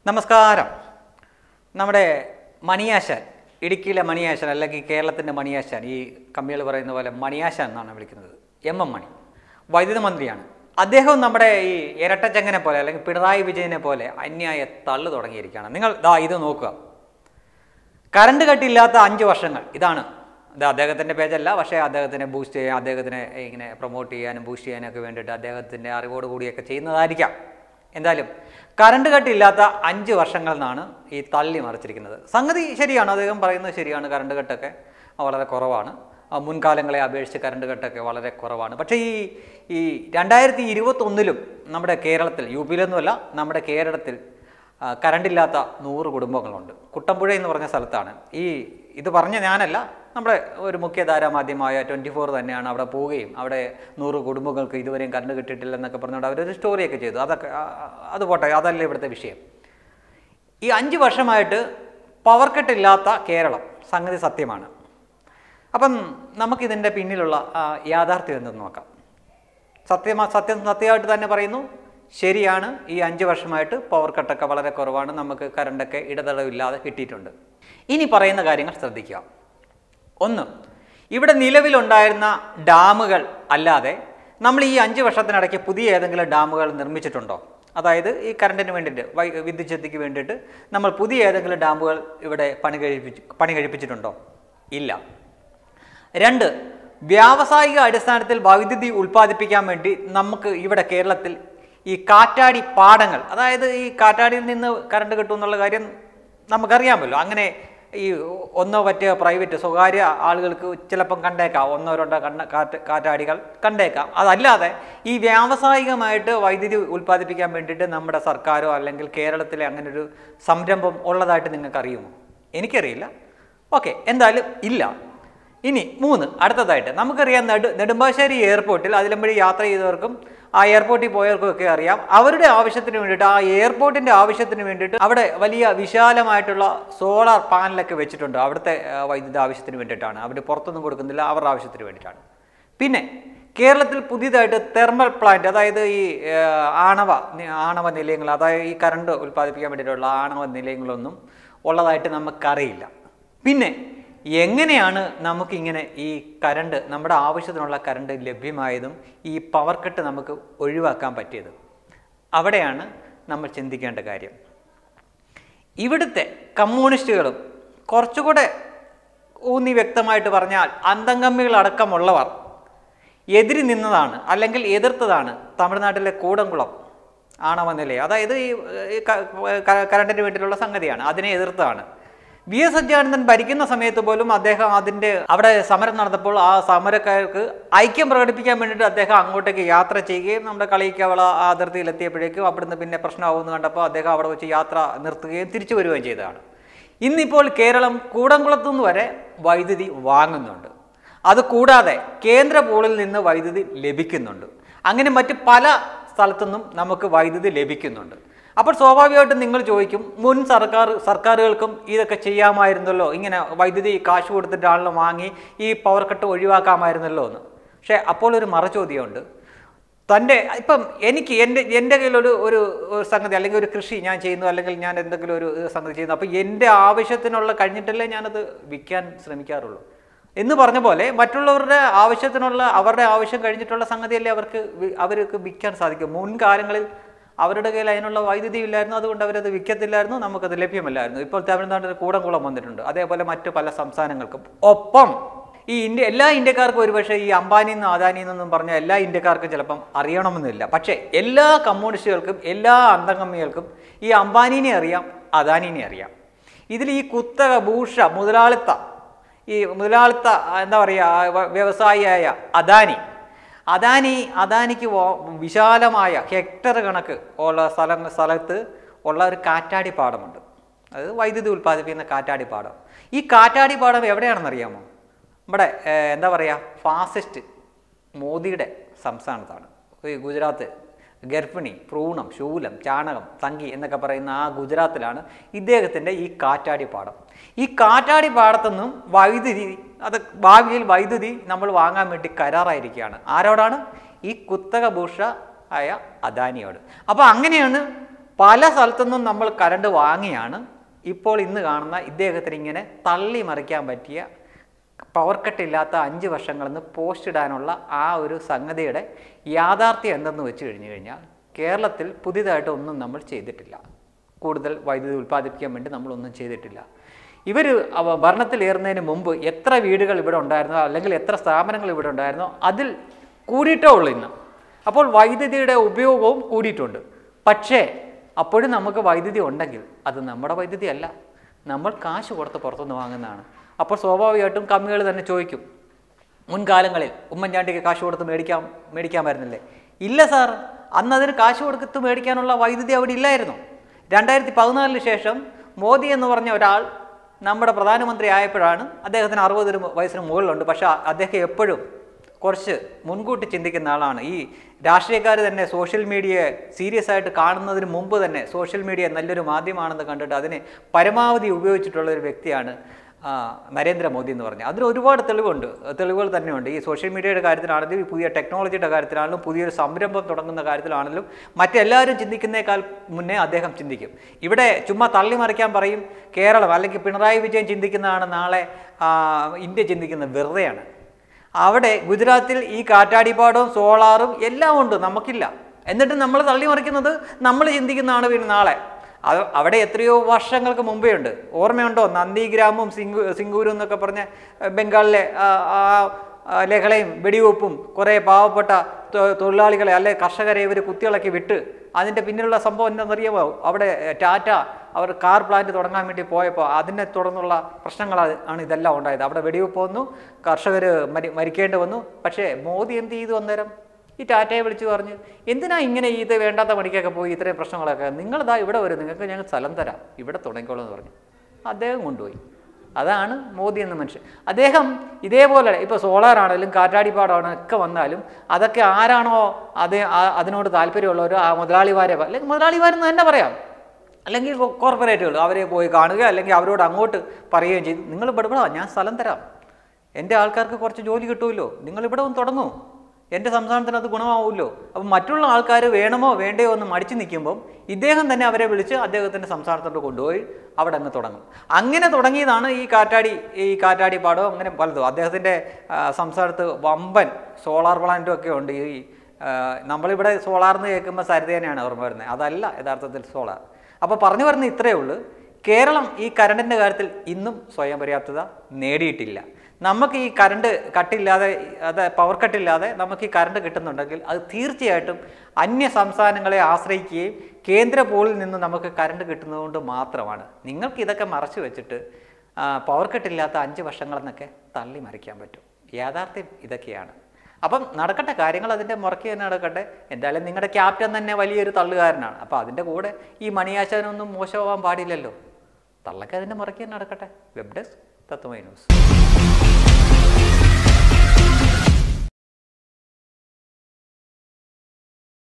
നമസ്കാരം നമ്മുടെ മണിയാശാൻ ഇടുക്കിയിലെ മണിയാശാൻ അല്ലെങ്കിൽ കേരളത്തിൻ്റെ മണിയാശാൻ ഈ കമ്മികൾ പറയുന്ന പോലെ മണിയാശാൻ എന്നാണ് വിളിക്കുന്നത് എം എം മണി വൈദ്യുത മന്ത്രിയാണ് അദ്ദേഹം നമ്മുടെ ഈ ഇരട്ടച്ചങ്ങനെ പോലെ അല്ലെങ്കിൽ പിണറായി വിജയനെ പോലെ അന്യായ തള്ളു തുടങ്ങിയിരിക്കുകയാണ് നിങ്ങൾ ദാ ഇത് നോക്കുക കറണ്ട് കട്ടില്ലാത്ത അഞ്ച് വർഷങ്ങൾ ഇതാണ് ഇത് അദ്ദേഹത്തിൻ്റെ പേജല്ല പക്ഷേ അദ്ദേഹത്തിനെ ബൂസ്റ്റ് ചെയ്യാൻ അദ്ദേഹത്തിനെ ഇങ്ങനെ പ്രൊമോട്ട് ചെയ്യാനും ബൂസ്റ്റ് ചെയ്യാനൊക്കെ വേണ്ടിയിട്ട് അദ്ദേഹത്തിൻ്റെ അറിവോട് കൂടിയൊക്കെ ചെയ്യുന്നതായിരിക്കാം എന്തായാലും കറണ്ട് കട്ടില്ലാത്ത അഞ്ച് വർഷങ്ങൾ നിന്നാണ് ഈ തള്ളി മറിച്ചിരിക്കുന്നത് സംഗതി ശരിയാണ് അദ്ദേഹം പറയുന്നത് ശരിയാണ് കറണ്ട് കട്ടൊക്കെ വളരെ കുറവാണ് ആ മുൻകാലങ്ങളെ അപേക്ഷിച്ച് കറണ്ട് കട്ടൊക്കെ വളരെ കുറവാണ് പക്ഷേ ഈ ഈ രണ്ടായിരത്തി ഇരുപത്തൊന്നിലും നമ്മുടെ കേരളത്തിൽ യു പിയിലൊന്നുമല്ല നമ്മുടെ കേരളത്തിൽ ആ, കറണ്ടില്ലാത്ത നൂറ് കുടുംബങ്ങളുണ്ട് കുട്ടമ്പുഴ എന്ന് പറഞ്ഞ സ്ഥലത്താണ് ഈ ഇത് പറഞ്ഞ ഞാനല്ല നമ്മുടെ ഒരു മുഖ്യധാരാ മാധ്യമമായ ട്വൻറ്റി ഫോർ തന്നെയാണ് അവിടെ പോവുകയും അവിടെ നൂറ് കുടുംബങ്ങൾക്ക് ഇതുവരെയും കറണ്ട് കിട്ടിയിട്ടില്ലെന്നൊക്കെ പറഞ്ഞുകൊണ്ട് അവരൊരു സ്റ്റോറിയൊക്കെ ചെയ്തു അതൊക്കെ ആ, ആ, അത് പോട്ടെ അതല്ല ഇവിടുത്തെ വിഷയം ഈ അഞ്ച് വർഷമായിട്ട് പവർ കട്ടില്ലാത്ത കേരളം സംഗതി സത്യമാണ് അപ്പം നമുക്കിതിൻ്റെ പിന്നിലുള്ള ആ, യാഥാർത്ഥ്യം എന്തെന്ന് നോക്കാം സത്യമാ സത്യം സത്യമായിട്ട് തന്നെ പറയുന്നു ശരിയാണ് ഈ അഞ്ച് വർഷമായിട്ട് പവർ കട്ടൊക്കെ വളരെ കുറവാണ് നമുക്ക് കറണ്ടൊക്കെ ഇടതടവില്ലാതെ കിട്ടിയിട്ടുണ്ട് ഇനി പറയുന്ന കാര്യങ്ങൾ ശ്രദ്ധിക്കുക ഒന്ന് ഇവിടെ നിലവിലുണ്ടായിരുന്ന ഡാമുകൾ അല്ലാതെ നമ്മൾ ഈ അഞ്ച് വർഷത്തിനിടയ്ക്ക് പുതിയ ഏതെങ്കിലും ഡാമുകൾ നിർമ്മിച്ചിട്ടുണ്ടോ അതായത് ഈ കറണ്ടിന് വേണ്ടിയിട്ട് വൈ വിദ്യുത് ശക്തിക്ക് വേണ്ടിയിട്ട് നമ്മൾ പുതിയ ഏതെങ്കിലും ഡാമുകൾ ഇവിടെ പണി കഴിപ്പിച്ച് പണി കഴിപ്പിച്ചിട്ടുണ്ടോ ഇല്ല രണ്ട് വ്യാവസായിക അടിസ്ഥാനത്തിൽ വൈദ്യുതി ഉൽപ്പാദിപ്പിക്കാൻ വേണ്ടി നമുക്ക് ഇവിടെ കേരളത്തിൽ ഈ കാറ്റാടി പാടങ്ങൾ അതായത് ഈ കാറ്റാടിയിൽ നിന്ന് കറണ്ട് കിട്ടും എന്നുള്ള കാര്യം നമുക്കറിയാമല്ലോ അങ്ങനെ ഈ ഒന്നോ പറ്റിയ പ്രൈവറ്റ് സ്വകാര്യ ആളുകൾക്ക് ചിലപ്പം കണ്ടേക്കാം ഒന്നോ രണ്ടോ കണ്ണ കാറ്റ് കാറ്റാടികൾ കണ്ടേക്കാം അതല്ലാതെ ഈ വ്യാവസായികമായിട്ട് വൈദ്യുതി ഉൽപ്പാദിപ്പിക്കാൻ വേണ്ടിയിട്ട് നമ്മുടെ സർക്കാരോ അല്ലെങ്കിൽ കേരളത്തിലെ അങ്ങനെ ഒരു സംരംഭം ഉള്ളതായിട്ട് നിങ്ങൾക്ക് അറിയുമോ എനിക്കറിയില്ല ഓക്കെ എന്തായാലും ഇല്ല ഇനി മൂന്ന് അടുത്തതായിട്ട് നമുക്കറിയാം നെടു നെടുമ്പാശ്ശേരി എയർപോർട്ടിൽ അതിലും വഴി യാത്ര ചെയ്തവർക്കും ആ എയർപോർട്ടിൽ പോയവർക്കും ഒക്കെ അറിയാം അവരുടെ ആവശ്യത്തിന് വേണ്ടിയിട്ട് ആ എയർപോർട്ടിൻ്റെ ആവശ്യത്തിന് വേണ്ടിയിട്ട് അവിടെ വലിയ വിശാലമായിട്ടുള്ള സോളാർ പാനലൊക്കെ വെച്ചിട്ടുണ്ട് അവിടുത്തെ ആ, വൈദ്യുതി ആവശ്യത്തിന് വേണ്ടിയിട്ടാണ് അവർ പുറത്തൊന്നും കൊടുക്കുന്നില്ല അവരുടെ ആവശ്യത്തിന് വേണ്ടിയിട്ടാണ് പിന്നെ കേരളത്തിൽ പുതിയതായിട്ട് തെർമൽ പ്ലാന്റ് അതായത് ഈ ആ, ആണവ നി- ആണവ നിലയങ്ങൾ അതായത് ഈ കറണ്ട് ഉൽപ്പാദിപ്പിക്കാൻ വേണ്ടിയിട്ടുള്ള ആണവ നിലയങ്ങളൊന്നും ഉള്ളതായിട്ട് നമുക്കറിയില്ല പിന്നെ എങ്ങനെയാണ് നമുക്കിങ്ങനെ ഈ കറണ്ട് നമ്മുടെ ആവശ്യത്തിനുള്ള കറണ്ട് ലഭ്യമായതും ഈ പവർ കട്ട് നമുക്ക് ഒഴിവാക്കാൻ പറ്റിയത് അവിടെയാണ് നമ്മൾ ചിന്തിക്കേണ്ട കാര്യം ഇവിടുത്തെ കമ്മ്യൂണിസ്റ്റുകളും കുറച്ചുകൂടെ ഊന്നി വ്യക്തമായിട്ട് പറഞ്ഞാൽ അന്തംഗമ്മികളടക്കമുള്ളവർ എതിരി നിന്നതാണ് അല്ലെങ്കിൽ എതിർത്തതാണ് തമിഴ്നാട്ടിലെ കൂടംകുളം ആണവ നിലയം അതായത് ഈ ഈ ക- ക- കറണ്ടിന് വേണ്ടിയിട്ടുള്ള സംഗതിയാണ് അതിനെ എതിർത്തതാണ് വി എസ് സജ്ജാനന്ദൻ ഭരിക്കുന്ന സമയത്ത് പോലും അദ്ദേഹം അതിൻ്റെ അവിടെ സമരം നടന്നപ്പോൾ ആ സമരക്കാർക്ക് ഐക്യം പ്രകടിപ്പിക്കാൻ വേണ്ടിയിട്ട് അദ്ദേഹം അങ്ങോട്ടേക്ക് യാത്ര ചെയ്യുകയും നമ്മുടെ കളിക്കവള ആ അതിർത്തിയിൽ എത്തിയപ്പോഴേക്കും അവിടുന്ന് പിന്നെ പ്രശ്നമാവുമെന്ന് കണ്ടപ്പോൾ അദ്ദേഹം അവിടെ വെച്ച് യാത്ര നിർത്തുകയും തിരിച്ചു വരികയും ചെയ്തതാണ് ഇന്നിപ്പോൾ കേരളം കൂടംകുളത്തു നിന്ന് വരെ വൈദ്യുതി വാങ്ങുന്നുണ്ട് അത് കൂടാതെ കേന്ദ്ര പൂളിൽ നിന്ന് വൈദ്യുതി ലഭിക്കുന്നുണ്ട് അങ്ങനെ മറ്റ് പല സ്ഥലത്തുനിന്നും നമുക്ക് വൈദ്യുതി ലഭിക്കുന്നുണ്ട് അപ്പോൾ സ്വാഭാവികമായിട്ടും നിങ്ങൾ ചോദിക്കും മുൻ സർക്കാർ സർക്കാരുകൾക്കും ഇതൊക്കെ ചെയ്യാമായിരുന്നല്ലോ ഇങ്ങനെ വൈദ്യുതി കാശ് കൊടുത്തിട്ടാണല്ലോ വാങ്ങി ഈ പവർ കട്ട് ഒഴിവാക്കാമായിരുന്നല്ലോ എന്ന് പക്ഷേ അപ്പോൾ ഒരു മറചോദ്യമുണ്ട് തൻ്റെ ഇപ്പം എനിക്ക് എൻ്റെ എൻ്റെ കയ്യിലൊരു ഒരു ഒരു സംഗതി അല്ലെങ്കിൽ ഒരു കൃഷി ഞാൻ ചെയ്യുന്നു അല്ലെങ്കിൽ ഞാൻ എന്തെങ്കിലും ഒരു സംഗതി ചെയ്യുന്നു അപ്പോൾ എൻ്റെ ആവശ്യത്തിനുള്ള കഴിഞ്ഞിട്ടല്ലേ ഞാനത് വിൽക്കാൻ ശ്രമിക്കാറുള്ളൂ എന്ന് പറഞ്ഞ പോലെ മറ്റുള്ളവരുടെ ആവശ്യത്തിനുള്ള അവരുടെ ആവശ്യം കഴിഞ്ഞിട്ടുള്ള സംഗതിയല്ലേ അവർക്ക് വി- അവർക്ക് വിൽക്കാൻ സാധിക്കും മുൻകാലങ്ങളിൽ അവരുടെ കയ്യിൽ അതിനുള്ള വൈദ്യുതി ഇല്ലായിരുന്നു അതുകൊണ്ട് അവരത് വിൽക്കത്തില്ലായിരുന്നു നമുക്കത് ലഭ്യമല്ലായിരുന്നു ഇപ്പോൾ തമിഴ്നാട്ടിൽ കൂടംകുളം വന്നിട്ടുണ്ട് അതേപോലെ മറ്റു പല സംസ്ഥാനങ്ങൾക്കും ഒപ്പം ഈ ഇന്ത്യ എല്ലാ ഇന്ത്യക്കാർക്കും ഒരുപക്ഷെ ഈ അംബാനി നിന്നും അദാനി എന്നൊന്നും പറഞ്ഞ എല്ലാ ഇന്ത്യക്കാർക്കും ചിലപ്പം അറിയണമെന്നില്ല പക്ഷേ എല്ലാ കമ്മ്യൂണിസ്റ്റുകൾക്കും എല്ലാ അന്തംഗമ്മികൾക്കും ഈ അംബാനിനെ അറിയാം അദാനിനെ അറിയാം ഇതിൽ ഈ കുത്തക ഭൂഷ മുതലാളിത്ത ഈ മുതലാളിത്ത എന്താ പറയുക വ്യവസായിയായ അദാനി അദാനി അദാനിക്ക് വോ- വിശാലമായ ഹെക്ടർ കണക്ക് ഉള്ള സ്ഥലം സ്ഥലത്ത് ഉള്ള ഒരു കാറ്റാടി പാടമുണ്ട് അത് വൈദ്യുതി ഉൽപ്പാദിപ്പിക്കുന്ന കാറ്റാടി പാടം ഈ കാറ്റാടി പാടം എവിടെയാണെന്ന് അറിയാമോ നമ്മുടെ ഏർ, എന്താ പറയുക ഫാസിസ്റ്റ് മോദിയുടെ സംസ്ഥാനത്താണ് ഈ ഗുജറാത്ത് ഗർഭിണി ഭ്രൂണം ശൂലം ചാണകം തങ്കി എന്നൊക്കെ പറയുന്ന ആ ഗുജറാത്തിലാണ് ഇദ്ദേഹത്തിൻ്റെ ഈ കാറ്റാടി പാടം ഈ കാറ്റാടി പാടത്തുനിന്നും വൈദ്യുതി അത് ഭാവിയിൽ വൈദ്യുതി നമ്മൾ വാങ്ങാൻ വേണ്ടി കരാറായിരിക്കുകയാണ് ആരോടാണ് ഈ കുത്തക ഭൂഷ ആയ അദാനിയോട് അപ്പോൾ അങ്ങനെയാണ് പല സ്ഥലത്തുനിന്നും നമ്മൾ കരണ്ട് വാങ്ങിയാണ് ഇപ്പോൾ ഇന്ന് കാണുന്ന ഇദ്ദേഹത്തിന് ഇങ്ങനെ തള്ളി മറിക്കാൻ പറ്റിയ പവർ കട്ടില്ലാത്ത അഞ്ച് വർഷങ്ങളിൽ നിന്ന് പോസ്റ്റ് ഇടാനുള്ള ആ ഒരു സംഗതിയുടെ യാഥാർത്ഥ്യം എന്തെന്ന് വെച്ച് കഴിഞ്ഞു കഴിഞ്ഞാൽ കേരളത്തിൽ പുതിയതായിട്ട് ഒന്നും നമ്മൾ ചെയ്തിട്ടില്ല കൂടുതൽ വൈദ്യുതി ഉൽപ്പാദിപ്പിക്കാൻ വേണ്ടി നമ്മളൊന്നും ചെയ്തിട്ടില്ല ഇവർ ഭരണത്തിലേറുന്നതിന് മുമ്പ് എത്ര വീടുകൾ ഇവിടെ ഉണ്ടായിരുന്നോ അല്ലെങ്കിൽ എത്ര സ്ഥാപനങ്ങൾ ഇവിടെ ഉണ്ടായിരുന്നോ അതിൽ കൂടിയിട്ടേ ഉള്ളൂ ഇന്ന് അപ്പോൾ വൈദ്യുതിയുടെ ഉപയോഗവും കൂടിയിട്ടുണ്ട് പക്ഷേ അപ്പോഴും നമുക്ക് വൈദ്യുതി ഉണ്ടെങ്കിൽ അത് നമ്മുടെ വൈദ്യുതി അല്ല നമ്മൾ കാശ് കൊടുത്ത് പുറത്തുനിന്ന് വാങ്ങുന്നതാണ് അപ്പോൾ സ്വാഭാവികമായിട്ടും കമ്മികൾ തന്നെ ചോദിക്കും മുൻകാലങ്ങളിൽ ഉമ്മൻചാണ്ടിക്ക് കാശ് കൊടുത്ത് മേടിക്കാൻ മേടിക്കാമായിരുന്നില്ലേ ഇല്ല സാർ അന്ന് അതിന് കാശ് കൊടുത്ത് മേടിക്കാനുള്ള വൈദ്യുതി അവിടെ ഇല്ലായിരുന്നു രണ്ടായിരത്തി പതിനാലിന് ശേഷം മോദി എന്ന് പറഞ്ഞ ഒരാൾ നമ്മുടെ പ്രധാനമന്ത്രി ആയപ്പോഴാണ് അദ്ദേഹത്തിന് അറുപത് വയസ്സിന് മുകളിലുണ്ട് പക്ഷേ അദ്ദേഹം എപ്പോഴും കുറച്ച് മുൻകൂട്ടി ചിന്തിക്കുന്ന ആളാണ് ഈ രാഷ്ട്രീയക്കാർ തന്നെ സോഷ്യൽ മീഡിയയെ സീരിയസ് ആയിട്ട് കാണുന്നതിന് മുമ്പ് തന്നെ സോഷ്യൽ മീഡിയ നല്ലൊരു മാധ്യമമാണെന്ന് കണ്ടിട്ട് അതിനെ പരമാവധി ഉപയോഗിച്ചിട്ടുള്ള ഒരു വ്യക്തിയാണ് ആ, നരേന്ദ്രമോദി എന്ന് പറഞ്ഞാൽ അതിന് ഒരുപാട് തെളിവുണ്ട് തെളിവുകൾ തന്നെയുണ്ട് ഈ സോഷ്യൽ മീഡിയയുടെ കാര്യത്തിലാണെങ്കിലും ഈ പുതിയ ടെക്നോളജിയുടെ കാര്യത്തിലാണെങ്കിലും പുതിയൊരു സംരംഭം തുടങ്ങുന്ന കാര്യത്തിലാണെങ്കിലും മറ്റെല്ലാവരും ചിന്തിക്കുന്നേക്കാൾ മുന്നേ അദ്ദേഹം ചിന്തിക്കും ഇവിടെ ചുമ്മാ തള്ളി മറിക്കാൻ പറയും കേരളം അല്ലെങ്കിൽ പിണറായി വിജയൻ ചിന്തിക്കുന്നതാണ് നാളെ ആ, ഇന്ത്യ ചിന്തിക്കുന്നത് വെറുതെയാണ് അവിടെ ഗുജറാത്തിൽ ഈ കാറ്റാടിപ്പാടവും സോളാറും എല്ലാം ഉണ്ട് നമുക്കില്ല എന്നിട്ട് നമ്മൾ തള്ളിമറിക്കുന്നത് നമ്മൾ ചിന്തിക്കുന്നതാണ് പിന്നെ നാളെ അത് അവിടെ എത്രയോ വർഷങ്ങൾക്ക് മുമ്പേ ഉണ്ട് ഓർമ്മയുണ്ടോ നന്ദിഗ്രാമും സിംഗു സിംഗൂരും എന്നൊക്കെ പറഞ്ഞ ഏഹ്, ബംഗാളിലെ ആ ആ, ആ, ലഹളയും വെടിവെപ്പും കുറേ പാവപ്പെട്ട തൊ- തൊഴിലാളികളെ അല്ലെ കർഷകരെ ഇവർ കുത്തിയിളക്കി വിട്ട് അതിൻ്റെ പിന്നിലുള്ള സംഭവം എന്താണെന്നറിയാമോ അവിടെ ഏഹ്, ടാറ്റ അവർ കാർ പ്ലാന്റ് തുടങ്ങാൻ വേണ്ടി പോയപ്പോൾ അതിനെ തുടർന്നുള്ള പ്രശ്നങ്ങളാണ് ആണ് ഇതെല്ലാം ഉണ്ടായത് അവിടെ വെടിവെപ്പ് വന്നു കർഷകർ മരി മരിക്കേണ്ടി വന്നു പക്ഷേ മോദി എന്ത് ചെയ്തു അന്നേരം ഈ ടാറ്റയെ വിളിച്ച് പറഞ്ഞ് എന്തിനാ ഇങ്ങനെ ഇത് വേണ്ടാത്ത പണിക്കൊക്കെ പോയി ഇത്രയും പ്രശ്നങ്ങളൊക്കെ നിങ്ങളിതാ ഇവിടെ വരും നിങ്ങൾക്ക് ഞങ്ങൾ സ്ഥലം തരാം ഇവിടെ തുടങ്ങിക്കോളൂ എന്ന് പറഞ്ഞു അദ്ദേഹം കൊണ്ടുപോയി അതാണ് മോദി എന്ന മനുഷ്യൻ അദ്ദേഹം ഇതേപോലെ ഇപ്പോൾ സോളാർ ആണെങ്കിലും കാറ്റാടിപ്പാടാണ് ഒക്കെ വന്നാലും അതൊക്കെ ആരാണോ അത് ആ- അതിനോട് താല്പര്യമുള്ളവരോ ആ മുതലാളിമാരെ പ- അല്ലെങ്കിൽ മുതലാളിമാരെന്ന് തന്നെ പറയാം അല്ലെങ്കിൽ കോ- കോർപ്പറേറ്റുകൾ അവരെ പോയി കാണുക അല്ലെങ്കിൽ അവരോട് അങ്ങോട്ട് പറയുകയും ചെയ്തു നിങ്ങൾ ഇവിടെ ഇവിടെ വാ, ഞാൻ സ്ഥലം തരാം എൻ്റെ ആൾക്കാർക്ക് കുറച്ച് ജോലി കിട്ടുമല്ലോ നിങ്ങൾ ഇവിടെ ഒന്ന് തുടങ്ങൂ എൻ്റെ സംസ്ഥാനത്തിന് അത് ഗുണമാവുമല്ലോ അപ്പം മറ്റുള്ള ആൾക്കാർ വേണമോ വേണ്ടയോ എന്ന് മടിച്ചു നിൽക്കുമ്പം ഇദ്ദേഹം തന്നെ അവരെ വിളിച്ച് അദ്ദേഹത്തിൻ്റെ സംസ്ഥാനത്തോട്ട് കൊണ്ടുപോയി അവിടെ അങ്ങ് തുടങ്ങും അങ്ങനെ തുടങ്ങിയതാണ് ഈ കാറ്റാടി ഈ കാറ്റാടി പാടവും അങ്ങനെ പലതും അദ്ദേഹത്തിൻ്റെ ആ, സംസ്ഥാനത്ത് വമ്പൻ സോളാർ പ്ലാന്റും ഒക്കെ ഉണ്ട് ഈ ആ, നമ്മളിവിടെ സോളാർ എന്ന് കേൾക്കുമ്പോൾ സരിതേനെയാണ് ഓർമ്മ വരുന്നത് അതല്ല യഥാർത്ഥത്തിൽ സോളാർ അപ്പോൾ പറഞ്ഞു വരുന്ന ഇത്രയേ ഉള്ളൂ കേരളം ഈ കറണ്ടിൻ്റെ കാര്യത്തിൽ ഇന്നും സ്വയം പര്യാപ്തത നേടിയിട്ടില്ല നമുക്ക് ഈ കറണ്ട് കട്ടില്ലാതെ അത് പവർ കട്ടില്ലാതെ നമുക്ക് ഈ കറണ്ട് കിട്ടുന്നുണ്ടെങ്കിൽ അത് തീർച്ചയായിട്ടും അന്യ സംസ്ഥാനങ്ങളെ ആശ്രയിക്കുകയും കേന്ദ്ര പൂളിൽ നിന്ന് നമുക്ക് കറണ്ട് കിട്ടുന്നതുകൊണ്ട് മാത്രമാണ് നിങ്ങൾക്ക് ഇതൊക്കെ മറച്ചു വെച്ചിട്ട് ആ, പവർ കട്ടില്ലാത്ത അഞ്ച് വർഷങ്ങളെന്നൊക്കെ തള്ളി മറിക്കാൻ പറ്റും യാഥാർത്ഥ്യം ഇതൊക്കെയാണ് അപ്പം നടക്കട്ടെ കാര്യങ്ങൾ അതിൻ്റെ മുറയ്ക്ക് തന്നെ നടക്കട്ടെ എന്തായാലും നിങ്ങളുടെ ക്യാപ്റ്റൻ തന്നെ വലിയൊരു തള്ളുകാരനാണ് അപ്പോൾ അതിൻ്റെ കൂടെ ഈ മണിയാശാനൊന്നും മോശമാവാൻ പാടില്ലല്ലോ തള്ളക്ക് അതിൻ്റെ മുറയ്ക്ക് തന്നെ നടക്കട്ടെ വെബ് ഡെസ്ക് തത്വമൈ ന്യൂസ്